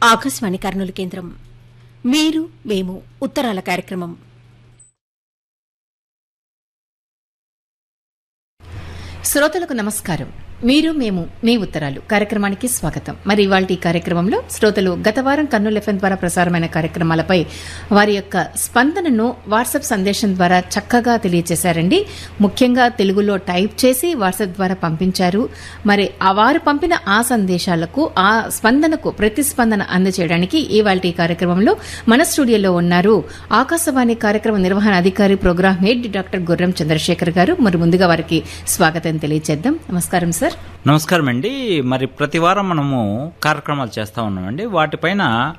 ఆకాశవాణి కర్నూలు కేంద్రం మీరు మేము ఉత్తరాల కార్యక్రమం శ్రోతలకు నమస్కారం మీరు మేము మీ ఉత్తరాలు కార్యక్రమానికి స్వాగతం మరి ఇవాళ ఈ కార్యక్రమంలో శ్రోతలు గత వారం కర్నూలు ఎఫ్ఎం ద్వారా ప్రసారమైన కార్యక్రమాలపై వారి యొక్క స్పందనను వాట్సాప్ సందేశం ద్వారా చక్కగా తెలియజేశారండి ముఖ్యంగా తెలుగులో టైప్ చేసి వాట్సాప్ ద్వారా పంపించారు మరి ఆ వారు పంపిన ఆ సందేశాలకు ఆ స్పందనకు ప్రతిస్పందన అందజేయడానికి ఇవాళ ఈ కార్యక్రమంలో మన స్టూడియోలో ఉన్నారు ఆకాశవాణి కార్యక్రమ నిర్వహణ అధికారి ప్రోగ్రామ్ హెడ్ డాక్టర్ గుర్రం చంద్రశేఖర్ గారు మరి ముందుగా వారికి స్వాగతం తెలియజేద్దాం నమస్కారం సార్ నమస్కారం అండి మరి ప్రతి వారం మనము కార్యక్రమాలు చేస్తూ ఉన్నామండి వాటిపైన